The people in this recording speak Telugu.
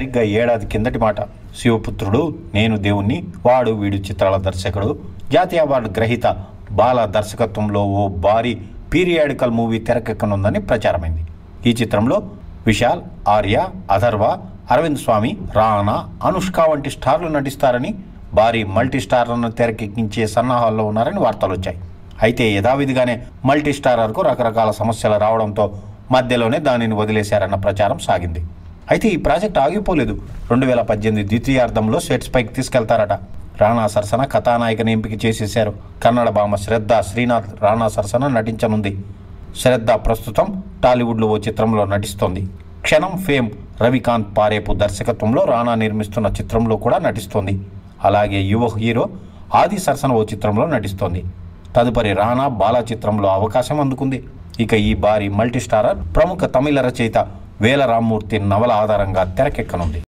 సరిగ్గా ఏడాది కిందటి మాట శివపుత్రుడు నేను దేవుణ్ణి వాడు వీడు చిత్రాల దర్శకుడు జాతీయ అవార్డు గ్రహీత బాల దర్శకత్వంలో ఓ భారీ పీరియాడికల్ మూవీ తెరకెక్కనుందని ప్రచారమైంది ఈ చిత్రంలో విశాల్ ఆర్య అథర్వ అరవింద్ స్వామి రానా అనుష్క వంటి స్టార్లు నటిస్తారని భారీ మల్టీ స్టార్లను తెరకెక్కించే సన్నాహాల్లో ఉన్నారని వార్తలు వచ్చాయి అయితే యథావిధిగానే మల్టీ స్టారర్కు రకరకాల సమస్యలు రావడంతో మధ్యలోనే దానిని వదిలేశారన్న ప్రచారం సాగింది అయితే ఈ ప్రాజెక్ట్ ఆగిపోలేదు రెండు వేల పద్దెనిమిది ద్వితీయార్థంలో సెట్స్ పైకి తీసుకెళ్తారట రాణా సరసన కథానాయికని ఎంపిక చేసేశారు కన్నడ భామ శ్రద్ధ శ్రీనాథ్ రాణా సరసన నటించనుంది శ్రద్ధ ప్రస్తుతం టాలీవుడ్లో ఓ చిత్రంలో నటిస్తోంది క్షణం ఫేమ్ రవికాంత్ పారేపు దర్శకత్వంలో రాణా నిర్మిస్తున్న చిత్రంలో కూడా నటిస్తోంది అలాగే యువ హీరో ఆది సరసన ఓ చిత్రంలో నటిస్తోంది తదుపరి రానా బాలా చిత్రంలో అవకాశం అందుకుంది ఇక ఈ భారీ మల్టీస్టారర్ ప్రముఖ తమిళ రచయిత వేల రామ్మూర్తి నవల ఆధారంగా తెరకెక్కనుంది